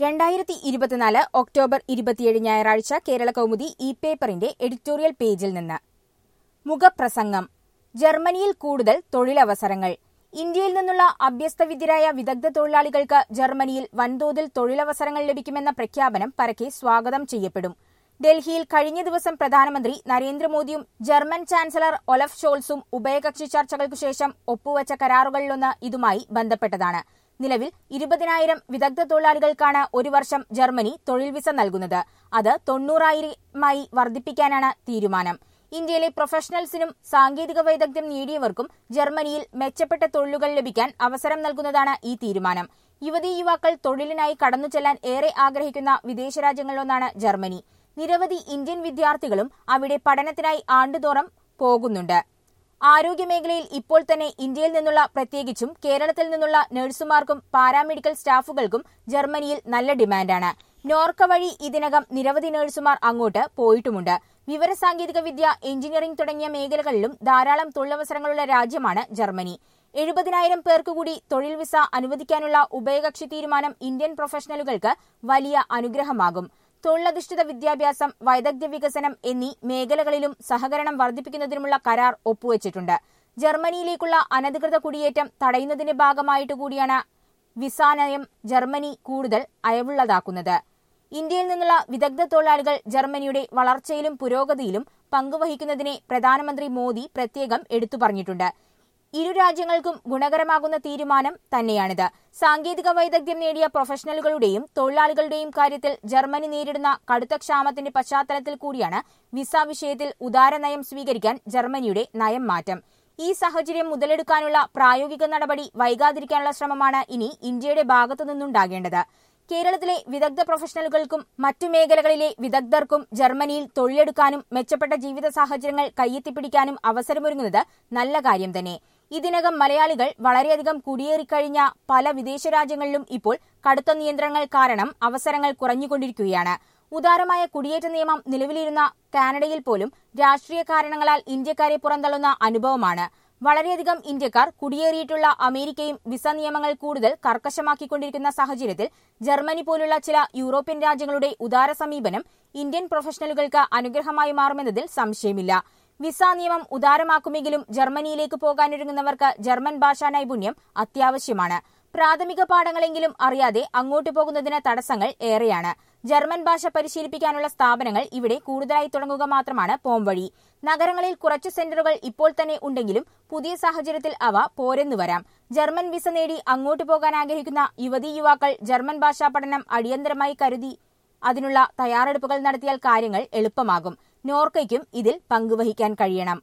രണ്ടായിരത്തി ഇരുപത്തിനാല് ഒക്ടോബർ ഇരുപത്തിയേഴ് ഞായറാഴ്ച കേരള കൗമുദി ഇ പേപ്പറിന്റെ എഡിറ്റോറിയൽ പേജിൽ നിന്ന് മുഖപ്രസംഗം ജർമ്മനിയിൽ കൂടുതൽ തൊഴിലവസരങ്ങൾ ഇന്ത്യയിൽ നിന്നുള്ള അഭ്യസ്തവിദ്യരായ വിദഗ്ധ തൊഴിലാളികൾക്ക് ജർമ്മനിയിൽ വൻതോതിൽ തൊഴിലവസരങ്ങൾ ലഭിക്കുമെന്ന പ്രഖ്യാപനം പരക്കെ സ്വാഗതം ചെയ്യപ്പെടും ഡൽഹിയിൽ കഴിഞ്ഞ ദിവസം പ്രധാനമന്ത്രി നരേന്ദ്രമോദിയും ജർമ്മൻ ചാൻസലർ ഒലഫ് ഷോൾസും ഉഭയകക്ഷി ചർച്ചകൾക്കു ശേഷം ഒപ്പുവച്ച കരാറുകളിലൊന്ന് ഇതുമായി ബന്ധപ്പെട്ടതാണ് നിലവിൽ ഇരുപതിനായിരം വിദഗ്ധ തൊഴിലാളികൾക്കാണ് ഒരു വർഷം ജർമ്മനി തൊഴിൽ വിസ നൽകുന്നത് അത് തൊണ്ണൂറായിരമായി വർദ്ധിപ്പിക്കാനാണ് തീരുമാനം ഇന്ത്യയിലെ പ്രൊഫഷണൽസിനും സാങ്കേതിക വൈദഗ്ധ്യം നേടിയവർക്കും ജർമ്മനിയിൽ മെച്ചപ്പെട്ട തൊഴിലുകൾ ലഭിക്കാൻ അവസരം നൽകുന്നതാണ് ഈ തീരുമാനം യുവതീ യുവാക്കൾ തൊഴിലിനായി കടന്നു ചെല്ലാൻ ഏറെ ആഗ്രഹിക്കുന്ന വിദേശ രാജ്യങ്ങളിലൊന്നാണ് ജർമ്മനി നിരവധി ഇന്ത്യൻ വിദ്യാർത്ഥികളും അവിടെ പഠനത്തിനായി ആണ്ടുതോറും പോകുന്നുണ്ട് ആരോഗ്യമേഖലയിൽ ഇപ്പോൾ തന്നെ ഇന്ത്യയിൽ നിന്നുള്ള പ്രത്യേകിച്ചും കേരളത്തിൽ നിന്നുള്ള നഴ്സുമാർക്കും പാരാമെഡിക്കൽ സ്റ്റാഫുകൾക്കും ജർമ്മനിയിൽ നല്ല ഡിമാൻഡാണ് നോർക്ക വഴി ഇതിനകം നിരവധി നഴ്സുമാർ അങ്ങോട്ട് പോയിട്ടുമുണ്ട് വിവരസാങ്കേതിക വിദ്യ എഞ്ചിനീയറിംഗ് തുടങ്ങിയ മേഖലകളിലും ധാരാളം തൊഴിലവസരങ്ങളുള്ള രാജ്യമാണ് ജർമ്മനി എഴുപതിനായിരം പേർക്ക് കൂടി തൊഴിൽ വിസ അനുവദിക്കാനുള്ള ഉഭയകക്ഷി തീരുമാനം ഇന്ത്യൻ പ്രൊഫഷണലുകൾക്ക് വലിയ അനുഗ്രഹമാകും തൊഴിലധിഷ്ഠിത വിദ്യാഭ്യാസം വൈദഗ്ധ്യ വികസനം എന്നീ മേഖലകളിലും സഹകരണം വർദ്ധിപ്പിക്കുന്നതിനുമുള്ള കരാർ ഒപ്പുവച്ചിട്ടുണ്ട് ജർമ്മനിയിലേക്കുള്ള അനധികൃത കുടിയേറ്റം തടയുന്നതിന്റെ ഭാഗമായിട്ട് കൂടിയാണ് വിസ നയം ജർമ്മനി കൂടുതൽ അയവുള്ളതാക്കുന്നത് ഇന്ത്യയിൽ നിന്നുള്ള വിദഗ്ധ തൊഴിലാളികൾ ജർമ്മനിയുടെ വളർച്ചയിലും പുരോഗതിയിലും പങ്കുവഹിക്കുന്നതിനെ പ്രധാനമന്ത്രി മോദി പ്രത്യേകം എടുത്തു പറഞ്ഞിട്ടുണ്ട് ഇരു രാജ്യങ്ങൾക്കും ഗുണകരമാകുന്ന തീരുമാനം തന്നെയാണിത് സാങ്കേതിക വൈദഗ്ധ്യം നേടിയ പ്രൊഫഷണലുകളുടെയും തൊഴിലാളികളുടെയും കാര്യത്തിൽ ജർമ്മനി നേരിടുന്ന കടുത്ത ക്ഷാമത്തിന്റെ പശ്ചാത്തലത്തിൽ കൂടിയാണ് വിസ വിഷയത്തിൽ ഉദാര നയം സ്വീകരിക്കാൻ ജർമ്മനിയുടെ നയം മാറ്റം ഈ സാഹചര്യം മുതലെടുക്കാനുള്ള പ്രായോഗിക നടപടി വൈകാതിരിക്കാനുള്ള ശ്രമമാണ് ഇനി ഇന്ത്യയുടെ ഭാഗത്തു നിന്നുണ്ടാകേണ്ടത് കേരളത്തിലെ വിദഗ്ധ പ്രൊഫഷണലുകൾക്കും മറ്റു മേഖലകളിലെ വിദഗ്ധർക്കും ജർമ്മനിയിൽ തൊഴിലെടുക്കാനും മെച്ചപ്പെട്ട ജീവിത സാഹചര്യങ്ങൾ കയ്യെത്തിപ്പിടിക്കാനും അവസരമൊരുങ്ങുന്നത് നല്ല കാര്യം തന്നെ ഇതിനകം മലയാളികൾ വളരെയധികം കുടിയേറിക്കഴിഞ്ഞ പല വിദേശ രാജ്യങ്ങളിലും ഇപ്പോൾ കടുത്ത നിയന്ത്രണങ്ങൾ കാരണം അവസരങ്ങൾ കുറഞ്ഞുകൊണ്ടിരിക്കുകയാണ് ഉദാരമായ കുടിയേറ്റ നിയമം നിലവിലിരുന്ന കാനഡയിൽ പോലും രാഷ്ട്രീയ കാരണങ്ങളാൽ ഇന്ത്യക്കാരെ പുറന്തള്ളുന്ന അനുഭവമാണ് വളരെയധികം ഇന്ത്യക്കാർ കുടിയേറിയിട്ടുള്ള അമേരിക്കയും വിസ നിയമങ്ങൾ കൂടുതൽ കർക്കശമാക്കിക്കൊണ്ടിരിക്കുന്ന സാഹചര്യത്തിൽ ജർമ്മനി പോലുള്ള ചില യൂറോപ്യൻ രാജ്യങ്ങളുടെ ഉദാര സമീപനം ഇന്ത്യൻ പ്രൊഫഷണലുകൾക്ക് അനുഗ്രഹമായി മാറുമെന്നതിൽ സംശയമില്ല വിസ നിയമം ഉദാരമാക്കുമെങ്കിലും ജർമ്മനിയിലേക്ക് പോകാനൊരുങ്ങുന്നവർക്ക് ജർമ്മൻ ഭാഷാ നൈപുണ്യം അത്യാവശ്യമാണ് പ്രാഥമിക പാഠങ്ങളെങ്കിലും അറിയാതെ അങ്ങോട്ട് പോകുന്നതിന് തടസ്സങ്ങൾ ഏറെയാണ് ജർമ്മൻ ഭാഷ പരിശീലിപ്പിക്കാനുള്ള സ്ഥാപനങ്ങൾ ഇവിടെ കൂടുതലായി തുടങ്ങുക മാത്രമാണ് പോംവഴി നഗരങ്ങളിൽ കുറച്ച് സെന്ററുകൾ ഇപ്പോൾ തന്നെ ഉണ്ടെങ്കിലും പുതിയ സാഹചര്യത്തിൽ അവ പോരെന്നു വരാം ജർമ്മൻ വിസ നേടി അങ്ങോട്ട് പോകാൻ ആഗ്രഹിക്കുന്ന യുവതീ യുവാക്കൾ ജർമ്മൻ ഭാഷാ പഠനം അടിയന്തരമായി കരുതി അതിനുള്ള തയ്യാറെടുപ്പുകൾ നടത്തിയാൽ കാര്യങ്ങൾ എളുപ്പമാകും നോർക്കയ്ക്കും ഇതിൽ പങ്കുവഹിക്കാൻ കഴിയണം